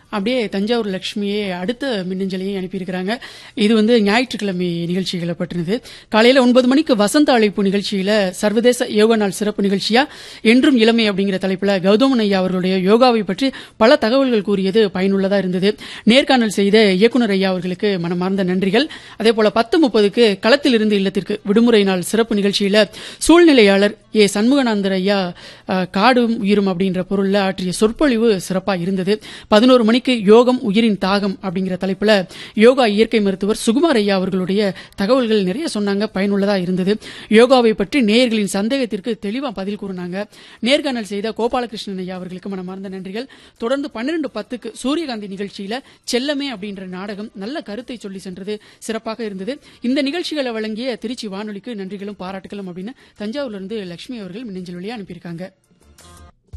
அப்படியே தஞ்சாவூர் லட்சுமியே அடுத்த மின்னஞ்சலையும் அனுப்பியிருக்கிறாங்க இது வந்து ஞாயிற்றுக்கிழமை நிகழ்ச்சிகளை பற்றினது காலையில ஒன்பது மணிக்கு வசந்த அழைப்பு நிகழ்ச்சியில சர்வதேச யோகா நாள் சிறப்பு நிகழ்ச்சியா என்றும் இளமை அப்படிங்கிற தலைப்புல கௌதமன் ஐயா அவர்களுடைய யோகாவை பற்றி பல தகவல்கள் கூறியது பயனுள்ளதா இருந்தது நேர்காணல் செய்த இயக்குனர் ஐயா அவர்களுக்கு மனமார்ந்த நன்றிகள் அதே போல பத்து முப்பதுக்கு களத்தில் இருந்து இல்லத்திற்கு விடுமுறை நாள் சிறப்பு நிகழ்ச்சியில சூழ்நிலையாளர் ஏ சண்முகநாதர் ஐயா அஹ், காடும் உயிரும் அப்படின்ற பொருள்ல ஆற்றிய சொற்பொழிவு சிறப்பா இருந்தது பதினோரு மணிக்கு யோகம் உயிரின் தாகம் அப்படிங்கிற தலைப்புல யோகா இயற்கை மருத்துவர் சுகுமார் ஐயா அவர்களுடைய தகவல்கள் நிறைய சொன்னாங்க பயனுள்ளதா இருந்தது யோகாவை பற்றி நேயர்களின் சந்தேகத்திற்கு தெளிவா பதில் கூறினாங்க நேர்காணல் செய்த கோபாலகிருஷ்ணன் ஐயா அவர்களுக்கு மனமார்ந்த நன்றிகள் தொடர்ந்து பன்னிரண்டு பத்துக்கு சூரியகாந்தி நிகழ்ச்சியில செல்லமே அப்படின்ற நாடகம் நல்ல கருத்தை சொல்லி சென்றது சிறப்பாக இருந்தது இந்த நிகழ்ச்சிகளை வழங்கிய திருச்சி வானொலிக்கு நன்றிகளும் பாராட்டுகளும் அப்படின்னு தஞ்சாவூர்ல இருந்து லட்சுமி அவர்கள் மின்னஞ்சல் வழியா அனுப்பியிருக்காங்க